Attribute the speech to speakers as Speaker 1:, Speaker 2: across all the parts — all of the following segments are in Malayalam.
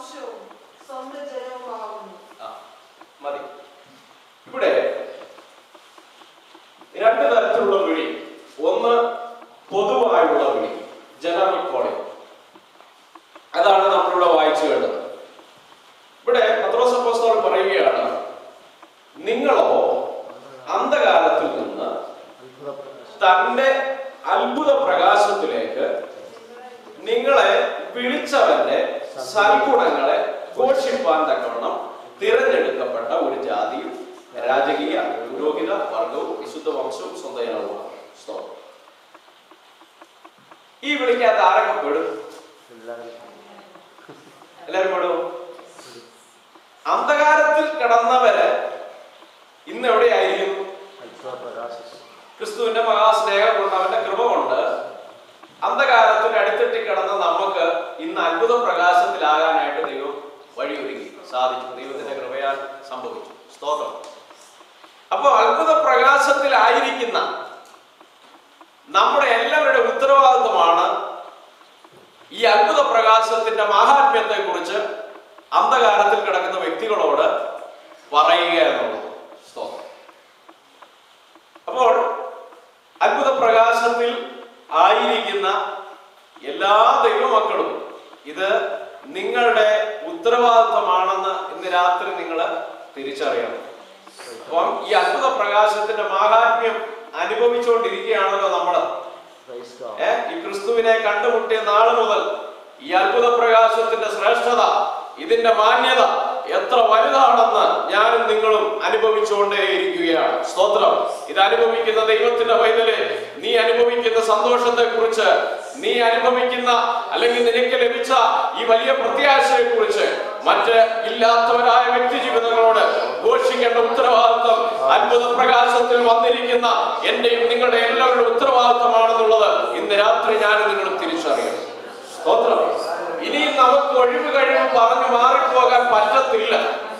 Speaker 1: വംശവും സ്വന്തം ജനവുമാകുന്നു
Speaker 2: ആ, മതി ഇവിടെ രണ്ട് തരത്തിലുള്ള വിളി ഒന്ന് പൊതുവായുള്ള വിളി ജനറൽ കോളിംഗ് അതാണ് നമ്മളിവിടെ വായിച്ചു കേട്ടത് ഇവിടെ പത്രോസ് അപ്പോസ്തലൻ പറയുകയാണ് നിങ്ങളോ അന്ധകാരത്തിൽ നിന്ന് തന്റെ അത്ഭുത പ്രകാശത്തിലേക്ക് നിങ്ങളെ വിളിച്ചവന്റെ സൽഗുണങ്ങളെ ഘോഷിപ്പാൻ തക്കവണ്ണം തിരഞ്ഞെടുക്കപ്പെട്ട ഒരു ജാതിയും രാജകീയ പുരോഹിത വർഗവും വിശുദ്ധ വംശവും സ്വന്തം ഇനവുമാണ് സ്തോത്രം. ഈ വിളിക്കകത്ത് ആരൊക്കെ പെടും എല്ലാവരും പെടും അന്ധകാരത്തിൽ കിടന്നവര് ഇന്ന് എവിടെയായിരിക്കും ക്രിസ്തുവിന്റെ മഹാസ്നേഹം കൊണ്ട് അവന്റെ കൃപ കൊണ്ട് അന്ധകാരത്തിൽ അടുത്തിട്ട് കിടന്ന നമുക്ക് ഇന്ന് അത്ഭുത പ്രകാശത്തിലാകാനായിട്ട് ദൈവം വഴിയൊരുക്കി സാധിച്ചു ദൈവത്തിന്റെ കൃപയാൽ സംഭവിച്ചു സ്തോത്രം അപ്പൊ അത്ഭുത പ്രകാശത്തിലായിരിക്കുന്ന നമ്മുടെ എല്ലാവരുടെ ഉത്തരവാദിത്വമാണ് ഈ അത്ഭുത പ്രകാശത്തിന്റെ മാഹാത്മ്യത്തെ കുറിച്ച് അന്ധകാരത്തിൽ കിടക്കുന്ന വ്യക്തികളോട് പറയുക എന്നുള്ളത് സ്തോത്രം അപ്പോൾ അത്ഭുത പ്രകാശത്തിൽ ആയിരിക്കുന്ന എല്ലാ ദൈവമക്കളും ഇത് നിങ്ങളുടെ ഉത്തരവാദിത്വമാണെന്ന് ഇന്ന് രാത്രി നിങ്ങൾ തിരിച്ചറിയണം അപ്പം ഈ അത്ഭുത പ്രകാശത്തിന്റെ മാഹാത്മ്യം അനുഭവിച്ചുകൊണ്ടിരിക്കുകയാണല്ലോ നമ്മള് ഏ ഈ ക്രിസ്തുവിനെ കണ്ടുമുട്ടിയ നാള് മുതൽ ഈ അത്ഭുത പ്രകാശത്തിന്റെ ശ്രേഷ്ഠത ഇതിന്റെ മാന്യത എത്ര വലുതാണെന്ന് ഞാനും നിങ്ങളും അനുഭവിച്ചുകൊണ്ടേയിരിക്കുകയാണ് സ്തോത്രം ഇത് അനുഭവിക്കുന്ന ദൈവത്തിന്റെ പൈതലെ നീ അനുഭവിക്കുന്ന സന്തോഷത്തെ കുറിച്ച് നീ അനുഭവിക്കുന്ന അല്ലെങ്കിൽ നിനക്ക് ലഭിച്ച ഈ വലിയ പ്രത്യാശയെ കുറിച്ച് മറ്റ് ഇല്ലാത്തവരായ വ്യക്തി ജീവിതങ്ങളോട് ഘോഷിക്കേണ്ട ഉത്തരവാദിത്വം അത്ഭുത പ്രകാശത്തിൽ വന്നിരിക്കുന്ന എന്റെയും നിങ്ങളുടെ എല്ലാവരുടെ ഉത്തരവാദിത്വമാണെന്നുള്ളത് ഇന്ന് രാത്രി ഞാനും നിങ്ങളും തിരിച്ചറിയണം സ്തോത്രം ഇനിയും നമുക്ക് ഒഴിവ് കഴിവ് പറഞ്ഞു മാറിപ്പോകാൻ പറ്റത്തില്ല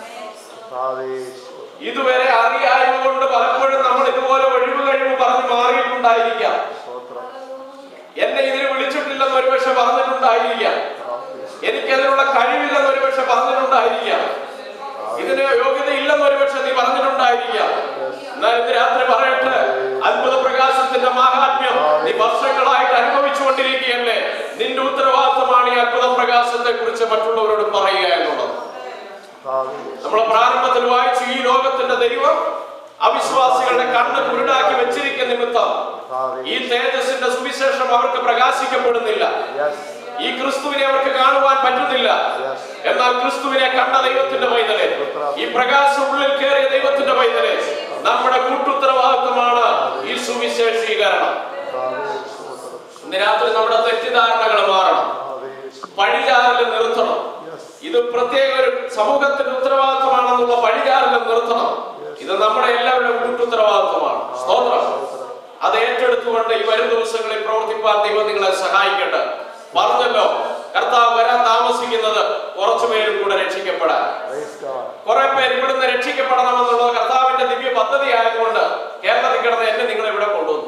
Speaker 2: ഇതുവരെ അറിയായതുകൊണ്ട് പലപ്പോഴും നമ്മൾ ഇതുപോലെ ഒഴിവ് കഴിവ് പറഞ്ഞു മാറിയിട്ടുണ്ടായിരിക്കാം എന്നെ ഇതിന് വിളിച്ചിട്ടില്ലെന്ന് ഒരുപക്ഷെ പറഞ്ഞിട്ടുണ്ടായിരിക്കാം എനിക്കതിനുള്ള കഴിവില്ലെന്ന് ഒരുപക്ഷെ പറഞ്ഞിട്ടുണ്ടായിരിക്കാം ഇതിന് യോഗ്യതയില്ലെന്ന് ഒരുപക്ഷെ നീ പറഞ്ഞിട്ടുണ്ടായിരിക്കാം എന്നാൽ ഇന്ന് രാത്രി പറയട്ടെ അത്ഭുത പ്രകാശത്തിന്റെ മാഹാത്മ്യം നീ വർഷങ്ങളായിട്ട് അനുഭവിച്ചുകൊണ്ടിരിക്കുകയല്ലേ നിന്റെ ഉത്തരവാദിത്തമാണ് ഈ അത്ഭുത പ്രകാശത്തെ കുറിച്ച് മറ്റുള്ളവരോട് പറയുക എന്നുള്ളത് നമ്മൾ പ്രാരംഭത്തിൽ വായിച്ചു ഈ ലോകത്തിന്റെ ദൈവം അവിശ്വാസികളുടെ കണ്ണ് കുരുടാക്കി വെച്ചിരിക്കുന്ന നിമിത്തം ഈ തേജസ്സിന്റെ സുവിശേഷം അവർക്ക് പ്രകാശിക്കപ്പെടുന്നില്ല ഈ ക്രിസ്തുവിനെ അവർക്ക് കാണുവാൻ പറ്റുന്നില്ല എന്നാൽ ക്രിസ്തുവിനെ കണ്ട ദൈവത്തിന്റെ പൈതലെ ഈ പ്രകാശം ഉള്ളിൽ കയറിയ ദൈവത്തിന്റെ പൈതലെ നമ്മുടെ കൂട്ടുത്തരവാദിത്വമാണ് ഈ സുവിശേഷീകരണം ഇന്ന് രാത്രി നമ്മുടെ തെറ്റിദ്ധാരണകൾ മാറണം പഴിചാരൽ നിർത്തണം ഇത് പ്രത്യേക ഒരു സമൂഹത്തിന്റെ ഉത്തരവാദിത്വമാണെന്നുള്ള പഴിചാരൽ നിർത്തണം ഇത് നമ്മുടെ എല്ലാവരുടെയും കൂട്ടുത്തരവാദിത്വമാണ് സ്തോത്രം അത് ഏറ്റെടുത്തുകൊണ്ട് ഈ വരും ദിവസങ്ങളിൽ പ്രവർത്തിപ്പാൻ ദൈവം നിങ്ങളെ സഹായിക്കട്ടെ പറഞ്ഞല്ലോ കർത്താവ് വരാൻ താമസിക്കുന്നത് കുറച്ചു പേരും കൂടെ രക്ഷിക്കപ്പെടാൻ കുറെ പേര് ഇവിടുന്ന് രക്ഷിക്കപ്പെടണമെന്നുള്ളത് കർത്താവിന്റെ ദിവ്യ പദ്ധതി ആയതുകൊണ്ട് കേരളത്തിൽ കിടന്ന് എന്നെ നിങ്ങൾ ഇവിടെ കൊണ്ടുവന്നു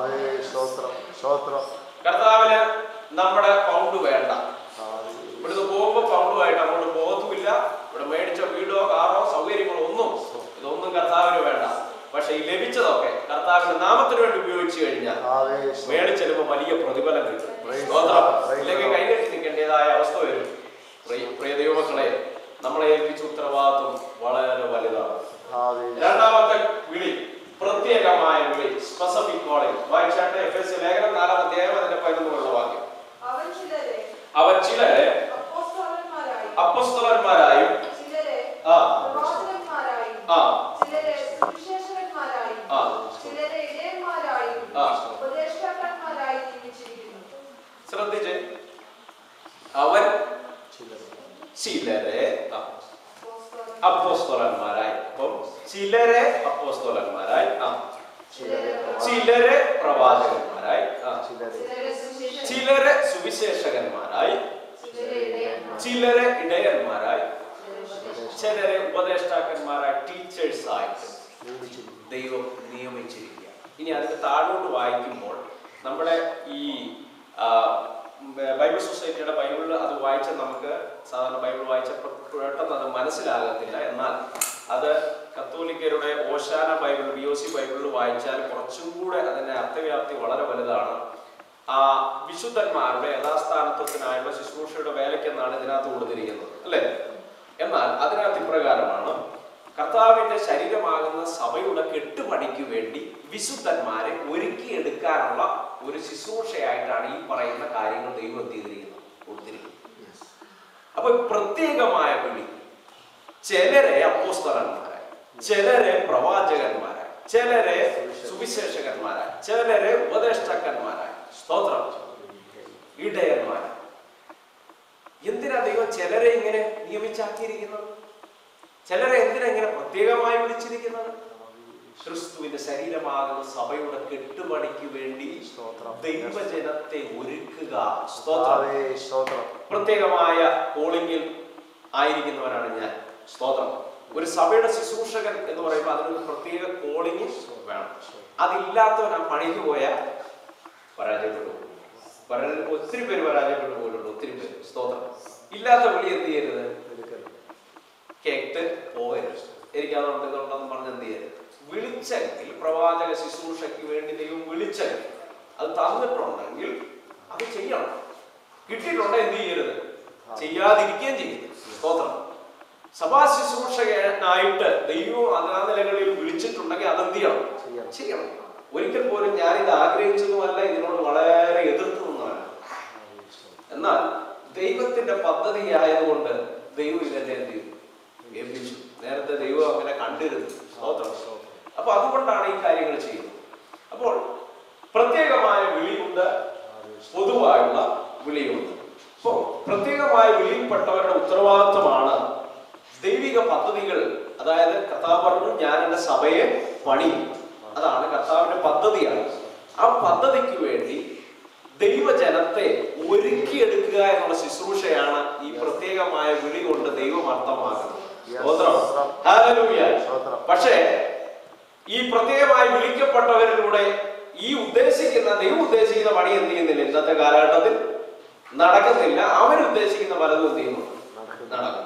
Speaker 2: കർത്താവിന് നമ്മുടെ പൗണ്ട് വേണ്ട ഇവിടുന്ന് പോകുമ്പോ പൗണ്ടുമായിട്ട് അങ്ങോട്ട് പോകത്തുമില്ല ഇവിടെ മേടിച്ച വീടോ കാറോ സൗകര്യങ്ങളോ ഒന്നും ഇതൊന്നും കർത്താവിന് വേണ്ട പക്ഷെ ഈ ലഭിച്ചതൊക്കെ കർത്താവിന്റെ നാമത്തിന് വേണ്ടി ഉപയോഗിച്ചു കഴിഞ്ഞാൽ മേടിച്ചെല്ലുമ്പോ വലിയ പ്രതിഫലം കിട്ടും സ്തോത്രം. ഇല്ലെങ്കിൽ കൈകെട്ടി നിൽക്കേണ്ടതായ അവസ്ഥ വരും പ്രിയ- പ്രിയ ദൈവമക്കളെ നമ്മളെ ഏൽപ്പിച്ച ഉത്തരവാദിത്വം വളരെ വലുതാണ് രണ്ടാമത്തെ വിളി പ്രത്യേകമായ വിളി സ്പെസിഫിക് കോളിംഗ് വായിച്ചാട്ടെ എഫ് എസ് ലേഖനം നാലാം അധ്യായം അതിന്റെ പതിനൊന്നുള്ള വാക്യം
Speaker 1: അവൻ ചിലരെ
Speaker 2: അവർ ചിലരെ
Speaker 1: അപ്പോസ്തലന്മാരായും
Speaker 2: അപ്പസ്തലന്മാരായും
Speaker 1: ചിലരെ
Speaker 2: ആ
Speaker 1: പ്രവാചകന്മാരായും
Speaker 2: ആ
Speaker 1: ചിലരെ സുവിശേഷകന്മാരായും
Speaker 2: ആ.
Speaker 1: ചിലരെ ഇടയന്മാരായും
Speaker 2: ആ.
Speaker 1: ഉപദേഷ്ടാക്കന്മാരായും നിയമിച്ചിരിക്കുന്നു
Speaker 2: ശ്രദ്ധിച്ച് അവൻ ചിലരെ ആ,
Speaker 1: അപ്പോസ്തലൻ-
Speaker 2: അപ്പോസ്തലന്മാരായി അപ്പം ചിലരെ അപ്പോസ്തലന്മാരായി ആ
Speaker 1: ചിലരെ
Speaker 2: ചിലരെ പ്രവാചകന്മാരായി ആ
Speaker 1: ചിലരെ സുവിശേഷകന്മാരായും
Speaker 2: ചിലരെ സുവിശേഷകന്മാരായി
Speaker 1: ചിലരെ ഇടയന്മാരായും
Speaker 2: ചിലരെ ഇടയന്മാരായി
Speaker 1: ചിലരെ ഉപദേഷ്ടാക്കന്മാരായും
Speaker 2: ചിലരെ ഉപദേഷ്ടാക്കന്മാരായി ടീച്ചേഴ്സ് ആയിട്ട് ദൈവം നിയമിച്ചിരിക്കുക ഇനി അതിന് താഴോട്ട് വായിക്കുമ്പോൾ നമ്മുടെ ഈ ആ, ഉം, ബൈബിൾ സൊസൈറ്റിയുടെ ബൈബിൾ അത് വായിച്ച നമുക്ക് സാധാരണ ബൈബിൾ വായിച്ച പെട്ടെന്ന് അത് മനസ്സിലാകത്തില്ല എന്നാൽ അത് കത്തോലിക്കരുടെ ഓശാന ബൈബിൾ ബി ഒ സി ബൈബിളിൽ വായിച്ചാൽ കുറച്ചും കൂടെ അതിന്റെ അർത്ഥവ്യാപ്തി വളരെ വലുതാണ് ആ വിശുദ്ധന്മാരുടെ യഥാസ്ഥാനത്വത്തിനായുള്ള ശുശ്രൂഷയുടെ വേലയ്ക്കെന്നാണ് ഇതിനകത്ത് കൊടുത്തിരിക്കുന്നത് അല്ലേ എന്നാൽ അതിനകത്ത് ഇപ്രകാരമാണ് കർത്താവിന്റെ ശരീരമാകുന്ന സഭയുടെ കെട്ടുപണിക്ക് വേണ്ടി വിശുദ്ധന്മാരെ ഒരുക്കിയെടുക്കാനുള്ള ഒരു ശുശ്രൂഷയായിട്ടാണ് ഈ പറയുന്ന കാര്യങ്ങൾ ദൈവം എന്ത് ചെയ്തിരിക്കുന്നത് കൊടുത്തിരിക്കുന്നത് അപ്പൊ പ്രത്യേകമായ വിളി ചിലരെ അപ്പോസ്തലന്മാരായി ചിലരെ പ്രവാചകന്മാരായി ചിലരെ സുവിശേഷകന്മാരായി ചിലരെ ഉപദേഷ്ടാക്കന്മാരായി സ്തോത്രം ഇടയന്മാരായി എന്തിനാ ദൈവം ചിലരെ ഇങ്ങനെ നിയമിച്ചാക്കിയിരിക്കുന്നത് ചിലരെ എന്തിനാ ഇങ്ങനെ പ്രത്യേകമായി വിളിച്ചിരിക്കുന്നത് ക്രിസ്തുവിന്റെ ശരീരമാകുന്ന സഭയുടെ കെട്ടുപണിക്ക് വേണ്ടി ദൈവജനത്തെ ഒരുക്കുക സ്തോത്രം പ്രത്യേകമായ കോളിംഗിൽ ആയിരിക്കുന്നവരാണ് ഞാൻ സ്തോത്രം ഒരു സഭയുടെ ശുശ്രൂഷകൻ എന്ന് പറയുമ്പോൾ അതിനൊരു പ്രത്യേക കോളിംഗ് വേണം അതില്ലാത്തവൻ ആ പണിക്ക് പോയാൽ പരാജയപ്പെട്ടു പോകും. പരാജയ- ഒത്തിരി പേര് പരാജയപ്പെട്ടു പോയിട്ടുണ്ട് ഒത്തിരി പേര് സ്തോത്രം ഇല്ലാത്ത വിളി എന്ത് ചെയ്യരുത് കേട്ട് പോകരുത് എനിക്ക് അതുകൊണ്ട് ഇതുണ്ടെന്ന് പറഞ്ഞ് എന്ത് ചെയ്യരുത് വിളിച്ചെങ്കിൽ പ്രവാചക ശുശ്രൂഷയ്ക്ക് വേണ്ടി ദൈവം വിളിച്ചെങ്കിൽ അത് തന്നിട്ടുണ്ടെങ്കിൽ അത് ചെയ്യണം കിട്ടിയിട്ടുണ്ടെ എന്ത് ചെയ്യരുത് ചെയ്യാതിരിക്കുകയും ചെയ്യരുത് സ്തോത്രം സഭാ ശുശ്രൂഷകനായിട്ട് ദൈവം അതാ നിലകളിൽ വിളിച്ചിട്ടുണ്ടെങ്കിൽ അതെന്ത് ചെയ്യണം
Speaker 3: ചെയ്യണം.
Speaker 2: ചെയ്യണം ഒരിക്കൽ പോലും ഞാൻ ഇത് ആഗ്രഹിച്ചതുമല്ല ഇതിനോട് വളരെ എതിർത്ത് നിന്നവനാണ് എന്നാൽ ദൈവത്തിന്റെ പദ്ധതി ആയതുകൊണ്ട് ദൈവം ഇതെന്നെ എന്ത് ചെയ്തു ഏൽപ്പിച്ചു നേരത്തെ ദൈവം അങ്ങനെ കണ്ടിരുന്നു സ്തോത്രം അപ്പൊ അതുകൊണ്ടാണ് ഈ കാര്യങ്ങൾ ചെയ്യുന്നത് അപ്പോൾ പ്രത്യേകമായ വിളിയുണ്ട് പൊതുവായുള്ള വിളിയുണ്ട് അപ്പോ പ്രത്യേകമായ വിളിയിൽപ്പെട്ടവരുടെ ഉത്തരവാദിത്വമാണ് ദൈവിക പദ്ധതികൾ അതായത് കർത്താവ് പറഞ്ഞു ഞാൻ എന്റെ സഭയെ പണിയും അതാണ് കർത്താവിന്റെ പദ്ധതിയാണ് ആ പദ്ധതിക്ക് വേണ്ടി ദൈവജനത്തെ ഒരുക്കിയെടുക്കുക എന്നുള്ള ശുശ്രൂഷയാണ് ഈ പ്രത്യേകമായ വിളി കൊണ്ട് ദൈവം അർത്ഥമാക്കുന്നത് സ്തോത്രം. ഹല്ലേലൂയ.
Speaker 3: സ്തോത്രം.
Speaker 2: പക്ഷേ ഈ പ്രത്യേകമായി വിളിക്കപ്പെട്ടവരിലൂടെ ഈ ഉദ്ദേശിക്കുന്ന ദൈവം ഉദ്ദേശിക്കുന്ന പണി എന്ത് ചെയ്യുന്നില്ല ഇന്നത്തെ കാലഘട്ടത്തിൽ നടക്കുന്നില്ല അവരുദ്ദേശിക്കുന്ന പലതും എന്ത് ചെയ്യുന്നു നടക്കുന്നു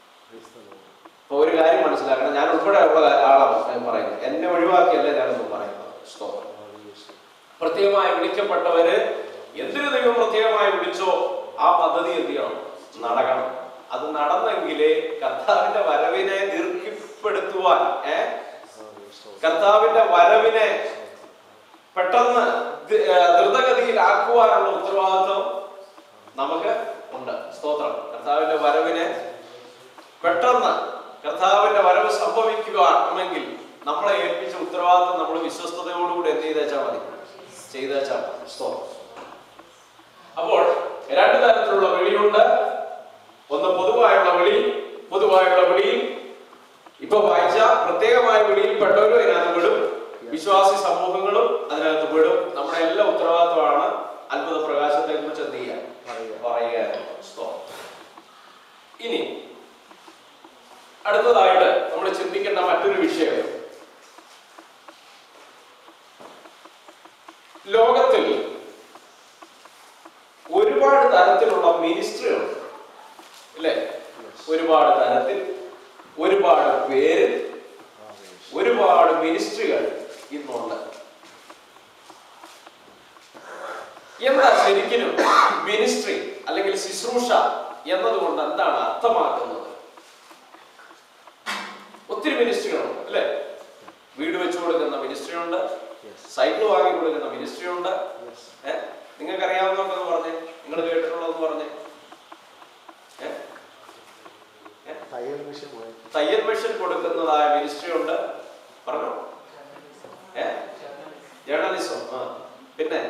Speaker 2: അപ്പൊ ഒരു കാര്യം മനസ്സിലാക്കണം ഞാൻ ഉൾപ്പെടെ ഉള്ള ആളാണ് ഞാൻ പറയുന്നത് എന്നെ ഒഴിവാക്കിയല്ല ഞാനൊന്നും പറയുന്നത് സ്തോത്രം പ്രത്യേകമായി വിളിക്കപ്പെട്ടവര് എന്തിനു ദൈവം പ്രത്യേകമായി വിളിച്ചോ ആ പദ്ധതി എന്ത് ചെയ്യണം നടക്കണം അത് നടന്നെങ്കിലേ കർത്താവിന്റെ വരവിനെ ദീർഘിപ്പെടുത്തുവാൻ ഏ കർത്താവിന്റെ വരവിനെ പെട്ടെന്ന് ദ- ഏ, ദ്രുതഗതിയിലാക്കുവാനുള്ള ഉത്തരവാദിത്വം നമുക്ക് ഉണ്ട് സ്തോത്രം കർത്താവിന്റെ വരവിനെ പെട്ടെന്ന് കർത്താവിന്റെ വരവ് സംഭവിക്കുകയാണെങ്കിൽ നമ്മളെ ഏൽപ്പിച്ച ഉത്തരവാദിത്വം നമ്മൾ വിശ്വസ്തയോടുകൂടി എന്ത് ചെയ്തേച്ചാൽ മതി ചെയ്തേച്ചാൽ മതി സ്തോത്രം അപ്പോൾ രണ്ട് തരത്തിലുള്ള വിളിയുണ്ട് ഒന്ന് പൊതുവായുള്ള വിളി പൊതുവായുള്ള വിളിയിൽ ഇപ്പൊ വായിച്ച പ്രത്യേകമായ വിളിയിൽപ്പെട്ടവരും അതിനകത്ത് വിടും വിശ്വാസി സമൂഹങ്ങളും അതിനകത്ത് വിടും നമ്മുടെ എല്ലാ ഉത്തരവാദിത്വമാണ് അത്ഭുത പ്രകാശത്തെ കുറിച്ച് എന്ത് ചെയ്യാൻ
Speaker 3: പറയുക.
Speaker 2: പറയുക എന്നുള്ളത്. സ്തോത്രം. ഇനി അടുത്തതായിട്ട് നമ്മൾ ചിന്തിക്കേണ്ട മറ്റൊരു വിഷയം ലോകത്തിൽ ഒരുപാട് തരത്തിലുള്ള മിനിസ്ട്രികളുണ്ട് അല്ലേ ഒരുപാട് തരത്തിൽ ഒരുപാട് പേര് ഒരുപാട് മിനിസ്ട്രികൾ ഇന്നുണ്ട് എന്താ ശരിക്കും മിനിസ്ട്രി അല്ലെങ്കിൽ ശുശ്രൂഷ എന്നതുകൊണ്ട് എന്താണ് അർത്ഥമാക്കുന്നത് ഒത്തിരി മിനിസ്ട്രികളുണ്ട് അല്ലേ വീട് വെച്ചു കൊടുക്കുന്ന മിനിസ്ട്രി ഉണ്ട് സൈക്കിൾ വാങ്ങി കൊടുക്കുന്ന മിനിസ്ട്രി ഉണ്ട് ഏഹ് നിങ്ങൾക്ക് അറിയാവുന്നതൊക്കെ പറഞ്ഞേ നിങ്ങൾ കേട്ടിട്ടുള്ളതെന്ന് പറഞ്ഞേ ഏ? ഏ?
Speaker 3: തയ്യൽ മെഷീൻ പോയി
Speaker 2: തയ്യൽ മെഷീൻ കൊടുക്കുന്നതായ മിനിസ്ട്രി ഉണ്ട് പറഞ്ഞോ ഏ ജേർണലിസം ആ പിന്നെ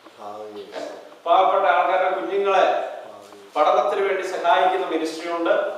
Speaker 3: ഭാവി
Speaker 2: ഏ? പാവപ്പെട്ട ആൾക്കാരുടെ കുഞ്ഞുങ്ങളെ
Speaker 3: ഭാവി
Speaker 2: പഠനത്തിന് വേണ്ടി സഹായിക്കുന്ന മിനിസ്ട്രി ഉണ്ട്